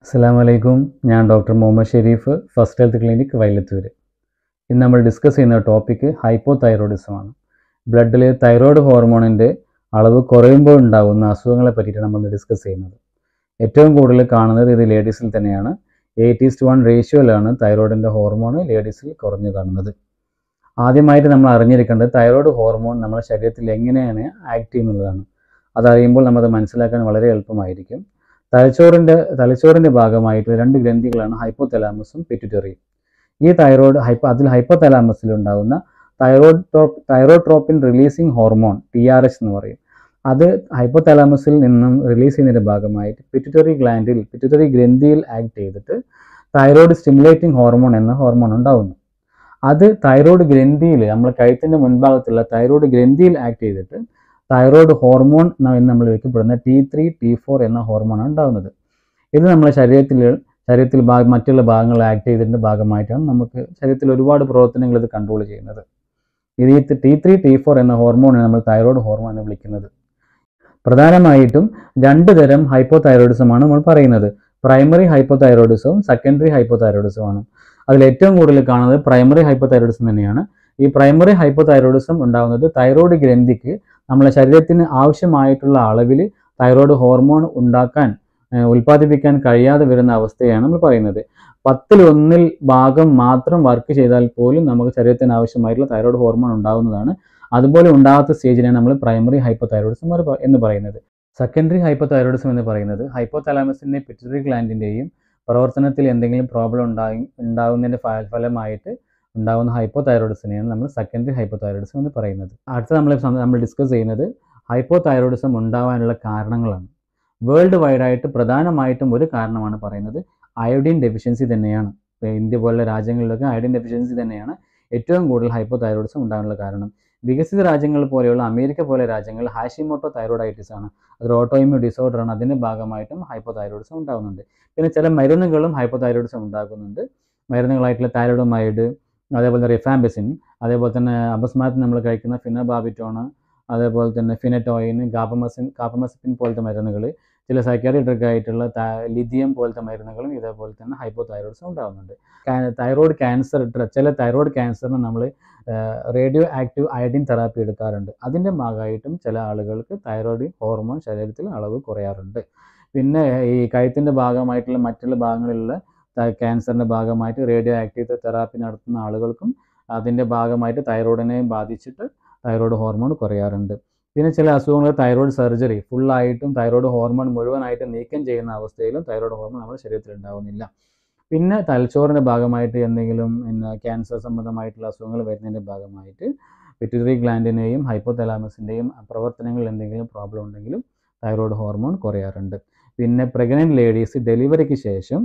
അസ്സാം വലൈക്കും ഞാൻ doctor Muhammad Sharif first health clinic Vailathur ഇന്ന് നമ്മൾ ഡിസ്കസ് ചെയ്യുന്ന ടോപ്പിക്ക് ഹൈപ്പോ തൈറോയിഡിസമാണ് ബ്ലഡിൽ തൈറോയ്ഡ് ഹോർമോണിൻ്റെ അളവ് കുറയുമ്പോൾ ഉണ്ടാകുന്ന അസുഖങ്ങളെ പറ്റിയിട്ടാണ് നമ്മൾ ഡിസ്കസ് ചെയ്യുന്നത് ഏറ്റവും കൂടുതൽ കാണുന്നത് ഇത് ലേഡീസിൽ തന്നെയാണ് എയ്റ്റ് ഈസ്റ്റ് വൺ റേഷ്യോയിലാണ് തൈറോയിഡിൻ്റെ ഹോർമോൺ ലേഡീസിൽ കുറഞ്ഞു കാണുന്നത് ആദ്യമായിട്ട് നമ്മൾ അറിഞ്ഞിരിക്കേണ്ടത് തൈറോയ്ഡ് ഹോർമോൺ നമ്മുടെ ശരീരത്തിൽ എങ്ങനെയാണ് ആക്ട് ചെയ്യുന്നുള്ളതാണ് അതറിയുമ്പോൾ നമുക്കത് മനസ്സിലാക്കാൻ വളരെ എളുപ്പമായിരിക്കും തലച്ചോറിൻ്റെ തലച്ചോറിൻ്റെ ഭാഗമായിട്ട് രണ്ട് ഗ്രന്ഥികളാണ് ഹൈപ്പോതലാമസും പിറ്റുറ്ററിയും ഈ തൈറോയ്ഡ് ഹൈപ്പോ അതിൽ ഹൈപ്പോതലാമസിൽ ഉണ്ടാകുന്ന thyroid thyrotropin releasing hormone T R H എന്ന് പറയും അത് ഹൈപ്പോതലാമസിൽ നിന്നും റിലീസ് ചെയ്യുന്നതിൻ്റെ ഭാഗമായിട്ട് പിറ്റുറ്ററി ഗ്ലാൻഡിൽ പിറ്റുറ്ററി ഗ്രന്ഥിയിൽ ആക്ട് ചെയ്തിട്ട് തൈറോയ്ഡ് സ്റ്റിമുലേറ്റിംഗ് ഹോർമോൺ എന്ന ഹോർമോൺ ഉണ്ടാകുന്നു അത് തൈറോയ്ഡ് ഗ്രന്ഥിയിൽ നമ്മൾ കഴുത്തിൻ്റെ മുൻഭാഗത്തുള്ള തൈറോയ്ഡ് ഗ്രന്ഥിയിൽ ആക്ട് ചെയ്തിട്ട് തൈറോയ്ഡ് ഹോർമോൺ എന്ന് നമ്മൾ വയ്ക്കപ്പെടുന്ന ടി ത്രീ ടി ഫോർ എന്ന ഹോർമോണാണ് ഉണ്ടാകുന്നത് ഇത് നമ്മുടെ ശരീരത്തിൽ ശരീരത്തിൽ ഭാഗ മറ്റുള്ള ഭാഗങ്ങൾ ആക്ട് ചെയ്തതിൻ്റെ ഭാഗമായിട്ടാണ് നമുക്ക് ശരീരത്തിൽ ഒരുപാട് പ്രവർത്തനങ്ങൾ ഇത് കൺട്രോൾ ചെയ്യുന്നത് ഇത് ഈ ടി ത്രീ ടി ഫോർ എന്ന ഹോർമോണിനെ നമ്മൾ തൈറോയ്ഡ് ഹോർമോൺ എന്ന് വിളിക്കുന്നത് പ്രധാനമായിട്ടും രണ്ട് തരം ഹൈപ്പോ തൈറോയിഡിസമാണ് നമ്മൾ പറയുന്നത് പ്രൈമറി ഹൈപ്പോ തൈറോയിഡിസവും സെക്കൻഡറി ഹൈപ്പോ തൈറോയിഡിസമാണ് അതിൽ ഏറ്റവും കൂടുതൽ കാണുന്നത് പ്രൈമറി ഹൈപ്പോ തൈറോയിഡിസം തന്നെയാണ് ഈ പ്രൈമറി ഹൈപ്പോ തൈറോയിഡിസം ഉണ്ടാകുന്നത് തൈറോയ്ഡ് ഗ്രന്ഥിക്ക് നമ്മുടെ ശരീരത്തിന് ആവശ്യമായിട്ടുള്ള അളവിൽ തൈറോയ്ഡ് ഹോർമോൺ ഉണ്ടാക്കാൻ ഏഹ് ഉൽപ്പാദിപ്പിക്കാൻ കഴിയാതെ വരുന്ന അവസ്ഥയാണ് നമ്മൾ പറയുന്നത് പത്തിൽ ഒന്നിൽ ഭാഗം മാത്രം വർക്ക് ചെയ്താൽ പോലും നമുക്ക് ശരീരത്തിന് ആവശ്യമായിട്ടുള്ള തൈറോയ്ഡ് ഹോർമോൺ ഉണ്ടാകുന്നതാണ് അതുപോലെ ഉണ്ടാകാത്ത സ്റ്റേജിനാണ് നമ്മൾ പ്രൈമറി ഹൈപ്പോ തൈറോയിഡിസം എന്ന് പറയുന്നത് സെക്കൻഡറി ഹൈപ്പോ തൈറോയിഡിസം എന്ന് പറയുന്നത് ഹൈപ്പോ തലാമസിൻ്റെ പിറ്റുറ്ററി ഗ്ലാൻഡിൻ്റെയും പ്രവർത്തനത്തിൽ എന്തെങ്കിലും പ്രോബ്ലം ഉണ്ടായി ഉണ്ടാകുന്നതിൻ്റെ ഫ- ഫലമായിട്ട് ഉണ്ടാകുന്ന ഹൈപ്പോ തൈറോയിഡിസിനെയാണ് നമ്മൾ സെക്കൻഡറി ഹൈപ്പോ തൈറോയിഡിസം എന്ന് പറയുന്നത് അടുത്ത നമ്മൾ സം- നമ്മൾ ഡിസ്കസ് ചെയ്യുന്നത് ഹൈപ്പോ തൈറോയിഡിസം ഉണ്ടാവാനുള്ള കാരണങ്ങളാണ് വേൾഡ് വൈഡായിട്ട് പ്രധാനമായിട്ടും ഒരു കാരണമാണ് പറയുന്നത് അയോഡിൻ ഡെഫിഷ്യൻസി തന്നെയാണ് ഇപ്പൊ ഇന്ത്യ പോലുള്ള രാജ്യങ്ങളിലൊക്കെ അയോഡിൻ ഡെഫിഷ്യൻസി തന്നെയാണ് ഏറ്റവും കൂടുതൽ ഹൈപ്പോ തൈറോയിഡിസം ഉണ്ടാകാനുള്ള കാരണം വികസിത രാജ്യങ്ങൾ പോലെയുള്ള അമേരിക്ക പോലെ രാജ്യങ്ങൾ ഹാഷിമോട്ടോ തൈറോയിഡൈറ്റിസ് ആണ് അതൊരു ഓട്ടോയിമ്യൂ ഡിസോർഡർ ആണ് അതിൻ്റെ ഭാഗമായിട്ടും ഹൈപ്പോ തൈറോയിഡിസം ഉണ്ടാകുന്നുണ്ട് പിന്നെ ചില മരുന്നുകളും ഹൈപ്പോ തൈറോയിഡിസം ഉണ്ടാക്കുന്നുണ്ട് മരുന്നുകളായിട്ടുള്ള തൈറോയിഡമൈഡ് അതേപോലെ തന്നെ റിഫാംബിസിൻ അതേപോലെ തന്നെ അപസ്മാരത്തിന് നമ്മൾ കഴിക്കുന്ന ഫിനബാബിറ്റോണ് അതേപോലെ തന്നെ ഫിനറ്റോയിൻ ഗാപ്പമസിൻ കാപ്പമസിപ്പിൻ പോലത്തെ മരുന്നുകൾ ചില സൈക്കാട്രി ഡ്രഗ് ആയിട്ടുള്ള ലിഥിയം പോലത്തെ മരുന്നുകളും ഇതേപോലെ തന്നെ ഹൈപ്പോ തൈറോയിഡ്സും ഉണ്ടാകുന്നുണ്ട് തൈറോയ്ഡ് ക്യാൻസർ ചില തൈറോയ്ഡ് ക്യാൻസറിന് നമ്മൾ റേഡിയോ ആക്റ്റീവ് അയഡിൻ തെറാപ്പി എടുക്കാറുണ്ട് അതിൻ്റെ ഭാഗമായിട്ടും ചില ആളുകൾക്ക് തൈറോയ്ഡ് ഹോർമോൺ ശരീരത്തിൽ അളവ് കുറയാറുണ്ട് പിന്നെ ഈ കഴുത്തിൻ്റെ ഭാഗമായിട്ടുള്ള മറ്റുള്ള ഭാഗങ്ങളിലുള്ള ക്യാൻസറിൻ്റെ ഭാഗമായിട്ട് റേഡിയോ ആക്റ്റീവ് തെറാപ്പി നടത്തുന്ന ആളുകൾക്കും അതിൻ്റെ ഭാഗമായിട്ട് തൈറോയിഡിനെയും ബാധിച്ചിട്ട് തൈറോയ്ഡ് ഹോർമോൺ കുറയാറുണ്ട് പിന്നെ ചില അസുഖങ്ങൾ തൈറോയ്ഡ് സർജറി ഫുള്ളായിട്ടും തൈറോയ്ഡ് ഹോർമോൺ മുഴുവനായിട്ട് നീക്കം ചെയ്യുന്ന അവസ്ഥയിലും തൈറോയ്ഡ് ഹോർമോൺ നമ്മുടെ ശരീരത്തിൽ ഉണ്ടാവുന്നില്ല പിന്നെ തലച്ചോറിൻ്റെ ഭാഗമായിട്ട് എന്തെങ്കിലും പിന്നെ ക്യാൻസർ സംബന്ധമായിട്ടുള്ള അസുഖങ്ങൾ വരുന്നതിൻ്റെ ഭാഗമായിട്ട് പിറ്റുറ്ററി ഗ്ലാൻഡിനെയും ഹൈപ്പോതലാമസിൻ്റെയും പ്രവർത്തനങ്ങളിൽ എന്തെങ്കിലും പ്രോബ്ലം ഉണ്ടെങ്കിലും തൈറോയ്ഡ് ഹോർമോൺ കുറയാറുണ്ട് പിന്നെ പ്രഗ്നൻറ്റ് ലേഡീസ് ഡെലിവറിക്ക് ശേഷം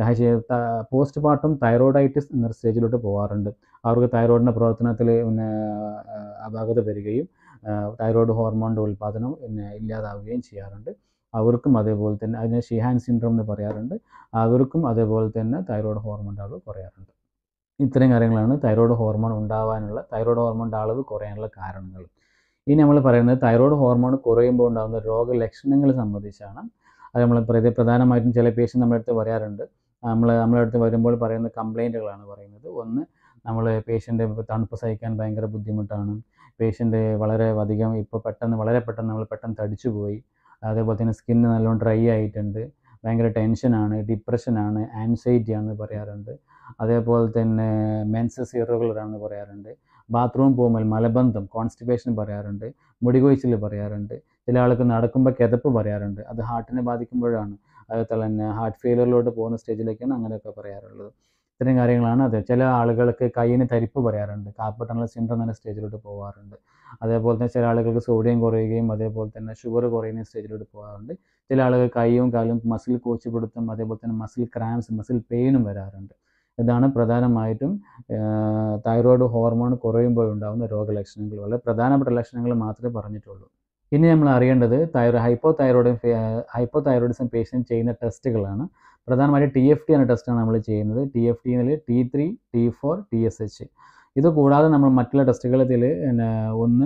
പോസ്റ്റ് പാർട്ടം തൈറോയിഡൈറ്റിസ് എന്ന സ്റ്റേജിലോട്ട് പോകാറുണ്ട് അവർക്ക് തൈറോയിഡിൻ്റെ പ്രവർത്തനത്തിൽ പിന്നെ അപാകത വരികയും തൈറോയ്ഡ് ഹോർമോണിൻ്റെ ഉൽപ്പാദനം പിന്നെ ഇല്ലാതാവുകയും ചെയ്യാറുണ്ട് അവർക്കും അതേപോലെ തന്നെ അതിനെ ഷിഹാൻ സിൻഡ്രോം എന്ന് പറയാറുണ്ട് അവർക്കും അതേപോലെ തന്നെ തൈറോയ്ഡ് ഹോർമോണിൻ്റെ അളവ് കുറയാറുണ്ട് ഇത്രയും കാര്യങ്ങളാണ് തൈറോയ്ഡ് ഹോർമോൺ ഉണ്ടാവാനുള്ള തൈറോയ്ഡ് ഹോർമോണിൻ്റെ അളവ് കുറയാനുള്ള കാരണങ്ങൾ ഇനി നമ്മൾ പറയുന്നത് തൈറോയ്ഡ് ഹോർമോൺ കുറയുമ്പോൾ ഉണ്ടാകുന്ന രോഗലക്ഷണങ്ങൾ സംബന്ധിച്ചാണ് അത് നമ്മൾ പ്രതി പ്രധാനമായിട്ടും ചില പേഷ്യൻ്റ് നമ്മുടെ അടുത്ത് വരാറുണ്ട് നമ്മൾ നമ്മുടെ അടുത്ത് വരുമ്പോൾ പറയുന്ന കംപ്ലൈൻറ്റുകളാണ് പറയുന്നത് ഒന്ന് നമ്മൾ പേഷ്യൻ്റ് തണുപ്പ് സഹിക്കാൻ ഭയങ്കര ബുദ്ധിമുട്ടാണ് പേഷ്യൻ്റ് വളരെ അധികം ഇപ്പോൾ പെട്ടെന്ന് വളരെ പെട്ടെന്ന് നമ്മൾ പെട്ടെന്ന് തടിച്ചു പോയി അതേപോലെ തന്നെ സ്കിന്ന് നല്ലോണം ഡ്രൈ ആയിട്ടുണ്ട് ഭയങ്കര ടെൻഷനാണ് ഡിപ്രഷനാണ് ആൻസൈറ്റി ആണെന്ന് പറയാറുണ്ട് അതേപോലെ തന്നെ മെൻസസ് ഇറഗുലർ ആണെന്ന് പറയാറുണ്ട് ബാത്റൂം പോകുമ്പോൾ മലബന്ധം കോൺസ്റ്റിപ്പേഷൻ പറയാറുണ്ട് മുടികൊഴിച്ചിൽ പറയാറുണ്ട് ചില ആൾക്ക് നടക്കുമ്പോൾ കിതപ്പ് പറയാറുണ്ട് അത് ഹാർട്ടിനെ ബാധിക്കുമ്പോഴാണ് അതുപോലെ തന്നെ ഹാർട്ട് ഫെയിലിയറിലോട്ട് പോകുന്ന സ്റ്റേജിലേക്കാണ് അങ്ങനെയൊക്കെ പറയാറുള്ളത് ഇത്തരം കാര്യങ്ങളാണ് അത് ചില ആളുകൾക്ക് കയ്യിന് തരിപ്പ് പറയാറുണ്ട് കാപ്പട്ടണൽ സിൻഡ്രം എന്ന സ്റ്റേജിലോട്ട് പോകാറുണ്ട് അതേപോലെ തന്നെ ചില ആളുകൾക്ക് സോഡിയം കുറയുകയും അതേപോലെ തന്നെ ഷുഗർ കുറയുന്ന സ്റ്റേജിലോട്ട് പോകാറുണ്ട് ചില ആളുകൾ കൈയും കാലും മസിൽ കോച്ചിപ്പിടുത്തും അതേപോലെ തന്നെ മസിൽ ക്രാംസ് മസിൽ പെയിനും വരാറുണ്ട് ഇതാണ് പ്രധാനമായിട്ടും തൈറോയ്ഡ് ഹോർമോൺ കുറയുമ്പോൾ ഉണ്ടാകുന്ന രോഗലക്ഷണങ്ങൾ വളരെ പ്രധാനപ്പെട്ട ലക്ഷണങ്ങൾ മാത്രമേ പറഞ്ഞിട്ടുള്ളൂ ഇനി നമ്മൾ അറിയേണ്ടത് thyro hypothyroid hypothyroidism patient ചെയ്യുന്ന ടെസ്റ്റുകളാണ് പ്രധാനമായിട്ട് ടി എഫ് ടി എന്ന ടെസ്റ്റാണ് നമ്മൾ ചെയ്യുന്നത് ടി എഫ് ടിയിൽ T three T four T S H ഇത് കൂടാതെ നമ്മൾ മറ്റുള്ള ടെസ്റ്റുകളിൽ പിന്നെ ഒന്ന്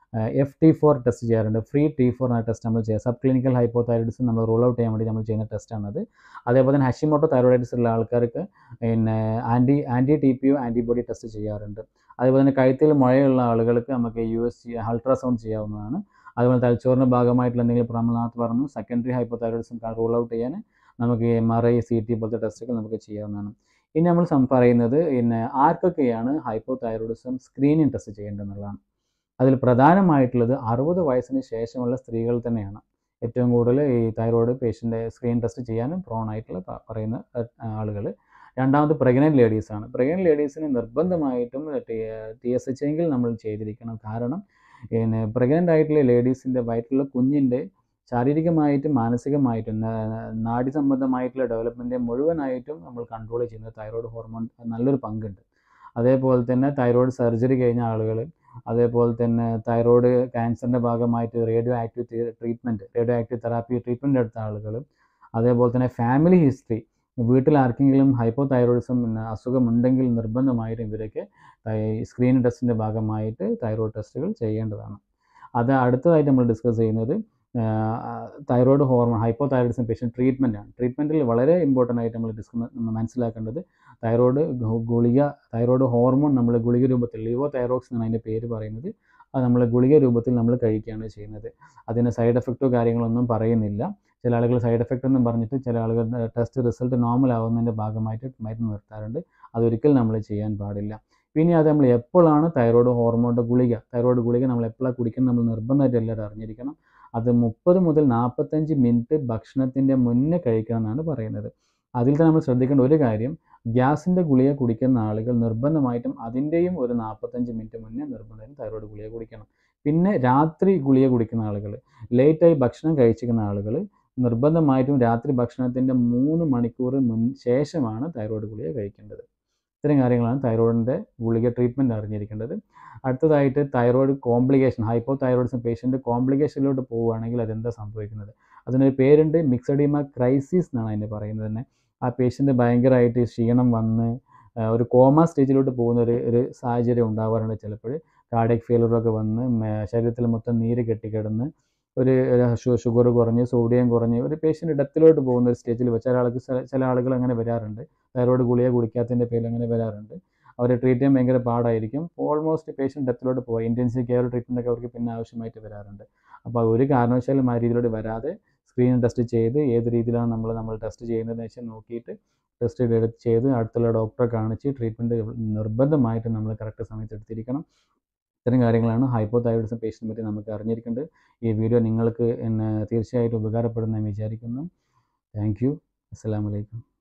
എഫ് ടി ഫോർ ടെസ്റ്റ് ചെയ്യാറുണ്ട് ഫ്രീ ടി ഫോർ എന്ന ടെസ്റ്റ് നമ്മൾ ചെയ്യുക സബ് ക്ലിനിക്കൽ ഹൈപ്പോതൈറോയിഡിസം നമ്മൾ റൂൾ ഔട്ട് ചെയ്യാൻ വേണ്ടി നമ്മൾ ചെയ്യുന്ന ടെസ്റ്റാണത് അതേപോലെ തന്നെ ഹഷിമോട്ടോ തൈറോയിഡിസ് ഉള്ള ആൾക്കാർക്ക് പിന്നെ anti anti T P O antibody test ചെയ്യാറുണ്ട് അതേപോലെ തന്നെ കഴുത്തിൽ മുഴയുള്ള ആളുകൾക്ക് നമുക്ക് യു എസ് ജി അൾട്രാസൗണ്ട് ചെയ്യാവുന്നതാണ് അതുപോലെ തലച്ചോറിൻ്റെ ഭാഗമായിട്ടുള്ള എന്തെങ്കിലും പ്രമനാഥ് പറഞ്ഞു സെക്കൻഡറി ഹൈപ്പോതൈറോയിഡിസം റൂൾ ഔട്ട് ചെയ്യാൻ നമുക്ക് M R I C T പോലത്തെ ടെസ്റ്റുകൾ നമുക്ക് ചെയ്യാവുന്നതാണ് ഇനി നമ്മൾ സം പറയുന്നത് പിന്നെ ആർക്കൊക്കെയാണ് ഹൈപ്പോതൈറോയിഡിസം സ്ക്രീനിങ് ടെസ്റ്റ് ചെയ്യേണ്ടതെന്നുള്ളതാണ് അതിൽ പ്രധാനമായിട്ടുള്ളത് അറുപത് വയസ്സിന് ശേഷമുള്ള സ്ത്രീകൾ തന്നെയാണ് ഏറ്റവും കൂടുതൽ ഈ തൈറോയ്ഡ് പേഷ്യൻ്റെ സ്ക്രീൻ ടെസ്റ്റ് ചെയ്യാനും പ്രോൺ ആയിട്ടുള്ള പ- പറയുന്ന ആളുകൾ രണ്ടാമത് പ്രഗ്നൻറ്റ് ലേഡീസാണ് പ്രഗ്നൻറ്റ് ലേഡീസിന് നിർബന്ധമായിട്ടും ടി എസ് എച്ച് എങ്കിൽ നമ്മൾ ചെയ്തിരിക്കണം കാരണം പിന്നെ പ്രഗ്നൻ്റ് ആയിട്ടുള്ള ലേഡീസിൻ്റെ വയറ്റിലുള്ള കുഞ്ഞിൻ്റെ ശാരീരികമായിട്ടും മാനസികമായിട്ടും നാ- നാഡി സംബന്ധമായിട്ടുള്ള ഡെവലപ്മെൻറ്റ് മുഴുവനായിട്ടും നമ്മൾ കൺട്രോൾ ചെയ്യുന്ന തൈറോയ്ഡ് ഹോർമോൺ നല്ലൊരു പങ്കുണ്ട് അതേപോലെ തന്നെ തൈറോയ്ഡ് സർജറി കഴിഞ്ഞ ആളുകൾ അതേപോലെ തന്നെ തൈറോയ്ഡ് ക്യാൻസറിൻ്റെ ഭാഗമായിട്ട് radioactive treatment radioactive therapy treatment എടുത്ത ആളുകൾ അതേപോലെ തന്നെ ഫാമിലി ഹിസ്റ്ററി വീട്ടിൽ ആർക്കെങ്കിലും ഹൈപ്പോ തൈറോയിഡിസം അസുഖമുണ്ടെങ്കിൽ നിർബന്ധമായിട്ടും ഇവരൊക്കെ സ്ക്രീൻ ടെസ്റ്റിൻ്റെ ഭാഗമായിട്ട് തൈറോയ്ഡ് ടെസ്റ്റുകൾ ചെയ്യേണ്ടതാണ് അത് അടുത്തതായിട്ട് നമ്മൾ ഡിസ്കസ് ചെയ്യുന്നത് thyroid hormone hypothyroidism patient treatment ആണ് ട്രീറ്റ്മെൻറ്റിൽ വളരെ ഇമ്പോർട്ടൻ്റ് ആയിട്ട് നമ്മൾ ഡിസ്ക മനസ്സിലാക്കേണ്ടത് തൈറോയ്ഡ് ഗു- ഗുളിക തൈറോയ്ഡ് ഹോർമോൺ നമ്മൾ ഗുളിക രൂപത്തിൽ ലിവോ തൈറോക്സ് എന്നാണ് അതിൻ്റെ പേര് പറയുന്നത് അത് നമ്മൾ ഗുളിക രൂപത്തിൽ നമ്മൾ കഴിക്കുകയാണ് ചെയ്യുന്നത് അതിന് സൈഡ് എഫക്റ്റോ കാര്യങ്ങളൊന്നും പറയുന്നില്ല ചില ആളുകൾ സൈഡ് എഫക്റ്റ് എന്നും പറഞ്ഞിട്ട് ചില ആളുകൾ ടെസ്റ്റ് റിസൾട്ട് നോർമൽ ആവുന്നതിൻ്റെ ഭാഗമായിട്ട് മരുന്ന് നിർത്താറുണ്ട് അതൊരിക്കലും നമ്മൾ ചെയ്യാൻ പാടില്ല പിന്നെ അത് നമ്മൾ എപ്പോഴാണ് തൈറോയ്ഡ് ഹോർമോണിൻ്റെ ഗുളിക തൈറോയ്ഡ് ഗുളിക നമ്മൾ എപ്പോഴാണ് കുടിക്കുന്നത് നമ്മൾ നിർബന്ധമായിട്ട് എല്ലാവരും അറിഞ്ഞിരിക്കണം അത് മുപ്പത് മുതൽ നാൽപ്പത്തഞ്ച് മിനിറ്റ് ഭക്ഷണത്തിൻ്റെ മുന്നേ കഴിക്കണം എന്നാണ് പറയുന്നത് അതിൽ തന്നെ നമ്മൾ ശ്രദ്ധിക്കേണ്ട ഒരു കാര്യം ഗ്യാസിൻ്റെ ഗുളിക കുടിക്കുന്ന ആളുകൾ നിർബന്ധമായിട്ടും അതിൻ്റെയും ഒരു നാൽപ്പത്തഞ്ച് മിനിറ്റ് മുന്നേ നിർബന്ധമായും തൈറോയ്ഡ് ഗുളിക കുടിക്കണം പിന്നെ രാത്രി ഗുളിക കുടിക്കുന്ന ആളുകൾ ലേറ്റായി ഭക്ഷണം കഴിച്ചിരിക്കുന്ന ആളുകൾ നിർബന്ധമായിട്ടും രാത്രി ഭക്ഷണത്തിൻ്റെ മൂന്ന് മണിക്കൂർ മുൻ ശേഷമാണ് തൈറോയ്ഡ് ഗുളിക കഴിക്കേണ്ടത് ഇത്തരം കാര്യങ്ങളാണ് തൈറോയിഡിൻ്റെ ഗുളിക ട്രീറ്റ്മെൻറ്റ് അറിഞ്ഞിരിക്കേണ്ടത് അടുത്തതായിട്ട് thyroid complication hypothyroidism patient കോംപ്ലിക്കേഷനിലോട്ട് പോവുകയാണെങ്കിൽ അതെന്താ സംഭവിക്കുന്നത് അതിനൊരു പേരുണ്ട് മിക്സഡിമ ക്രൈസിസ് എന്നാണ് അതിന് പറയുന്നത് തന്നെ ആ പേഷ്യൻ്റ് ഭയങ്കരമായിട്ട് ക്ഷീണം വന്ന് ആ, ഒരു കോമ സ്റ്റേജിലോട്ട് പോകുന്ന ഒരു ഒരു സാഹചര്യം ഉണ്ടാവാറുണ്ട് ചിലപ്പോൾ കാർഡിയക് ഫെയിലറൊക്കെ വന്ന് മേ- ശരീരത്തിൽ മൊത്തം നീര് കെട്ടിക്കിടന്ന് ഒരു ഷുഗർ കുറഞ്ഞ് സോഡിയം കുറഞ്ഞ് ഒരു പേഷ്യൻ്റ് ഡെത്തിലോട്ട് പോകുന്ന ഒരു സ്റ്റേജിൽ വെച്ച് ആൾക്ക് ചില ആളുകൾ അങ്ങനെ വരാറുണ്ട് തൈറോയ്ഡ് ഗുളിക കുടിക്കാത്തതിൻ്റെ പേരിൽ അങ്ങനെ വരാറുണ്ട് അവരെ ട്രീറ്റ് ചെയ്യാൻ ഭയങ്കര പാടായിരിക്കും ഓൾമോസ്റ്റ് പേഷ്യൻ്റ് ഡെത്തിലോട്ട് പോകുക ഇൻറ്റൻസീവ് കെയർ ട്രീറ്റ്മെൻ്റ് ഒക്കെ അവർക്ക് പിന്നെ ആവശ്യമായിട്ട് വരാറുണ്ട് അപ്പോൾ ഒരു കാരണവശാലും ആ രീതിയിലോട്ട് വരാതെ സ്ക്രീൻ ടെസ്റ്റ് ചെയ്ത് ഏത് രീതിയിലാണ് നമ്മൾ നമ്മൾ ടെസ്റ്റ് ചെയ്യുന്നതെന്ന് വെച്ചാൽ നോക്കിയിട്ട് ടെസ്റ്റ് എടുത്ത് ചെയ്ത് അടുത്തുള്ള ഡോക്ടറെ കാണിച്ച് ട്രീറ്റ്മെൻറ്റ് നിർബന്ധമായിട്ട് നമ്മൾ കറക്റ്റ് സമയത്ത് എടുത്തിരിക്കണം ഇത്തരം കാര്യങ്ങളാണ് ഹൈപ്പോ തൈറോയിഡിസം പേഷ്യനെ പറ്റി നമുക്ക് അറിഞ്ഞിരിക്കേണ്ടത് ഈ വീഡിയോ നിങ്ങൾക്ക് എന്നെ തീർച്ചയായിട്ടും ഉപകാരപ്പെടുമെന്ന് ഞാൻ വിചാരിക്കുന്നു താങ്ക് യു അസ്സലാമു അലൈക്കും